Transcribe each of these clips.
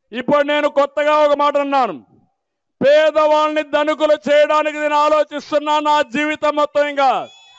ఇప్పుడు నేను కొత్తగా ఒక మాట అన్నాను పేదవాళ్ళని ధనుకులు చేయడానికి నేను ఆలోచిస్తున్నా నా జీవితం మొత్తం ఇంకా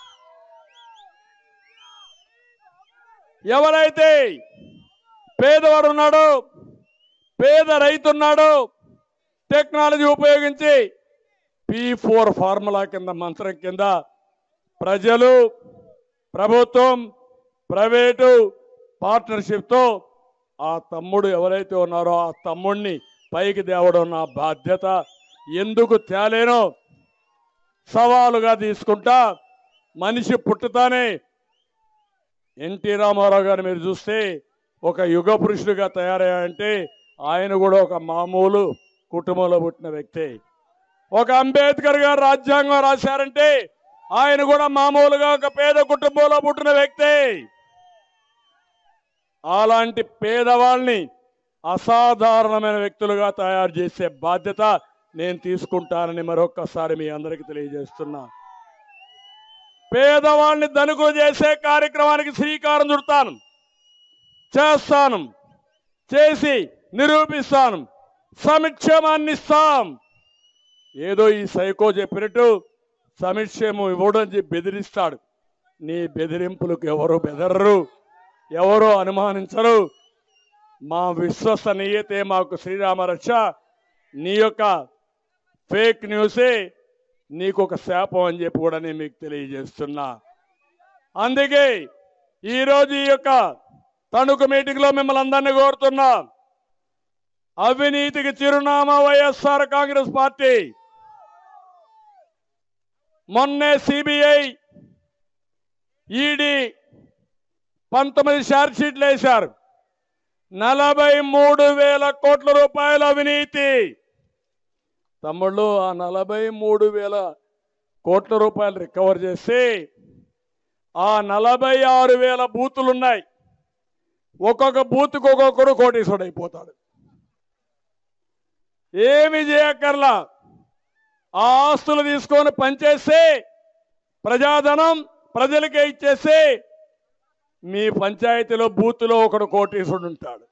ఎవరైతే పేదవాడు ఉన్నాడో పేద రైతు ఉన్నాడో టెక్నాలజీ ఉపయోగించి పి ఫోర్ ఫార్ములా కింద మంత్రం కింద ప్రజలు ప్రభుత్వం ప్రైవేటు పార్ట్నర్షిప్తో ఆ తమ్ముడు ఎవరైతే ఉన్నారో ఆ తమ్ముడిని పైకి తేవడం నా బాధ్యత ఎందుకు తేలేనో సవాలుగా తీసుకుంటా మనిషి పుట్టుతానే ఎన్టీ రామారావు గారిని మీరు చూస్తే ఒక యుగ పురుషుడిగా తయారయ్యాయంటే ఆయన కూడా ఒక మామూలు కుటుంబంలో పుట్టిన వ్యక్తి ఒక అంబేద్కర్ గారు రాజ్యాంగం రాశారంటే ఆయన కూడా మామూలుగా ఒక పేద కుటుంబంలో పుట్టిన వ్యక్తి అలాంటి పేదవాళ్ళని అసాధారణమైన వ్యక్తులుగా తయారు చేసే బాధ్యత నేను తీసుకుంటానని మరొక్కసారి మీ అందరికీ తెలియజేస్తున్నా పేదవాళ్ళని ధనుకులు చేసే కార్యక్రమానికి శ్రీకారం చుడతాను చేస్తాను చేసి నిరూపిస్తాను సమిక్షేమాన్ని ఇస్తాం ఏదో ఈ సైకో చెప్పినట్టు సమిక్షేమం ఇవ్వడం చెప్పి బెదిరిస్తాడు నీ బెదిరింపులకు ఎవరు బెదరరు ఎవరు అనుమానించరు మా విశ్వసనీయతే మాకు శ్రీరామ రక్ష నీ యొక్క ఫేక్ న్యూసే నీకు ఒక శాపం అని చెప్పి కూడా నేను మీకు తెలియజేస్తున్నా అందుకే ఈరోజు ఈ యొక్క తణుకు మీటింగ్ లో మిమ్మల్ని అందరినీ కోరుతున్నా అవినీతికి చిరునామా వైఎస్ఆర్ కాంగ్రెస్ పార్టీ మొన్నే సిబిఐ ఈడీ పంతొమ్మిది షార్ట్ షీట్లు వేశారు నలభై మూడు వేల కోట్ల రూపాయల అవినీతి తమ్ముళ్ళు ఆ నలభై మూడు వేల కోట్ల రూపాయలు రికవర్ చేసి ఆ నలభై ఆరు వేల బూతులు ఉన్నాయి ఒక్కొక్క బూత్కి ఒక్కొక్కడు కోటీశ్వరుడు అయిపోతాడు ఏమి చేయక్కర్లా ఆ ఆస్తులు తీసుకొని పనిచేసి ప్రజాధనం ప్రజలకే ఇచ్చేసి మీ పంచాయతీలో బూత్లో ఒకడు కోటీశ్వరుడు ఉంటాడు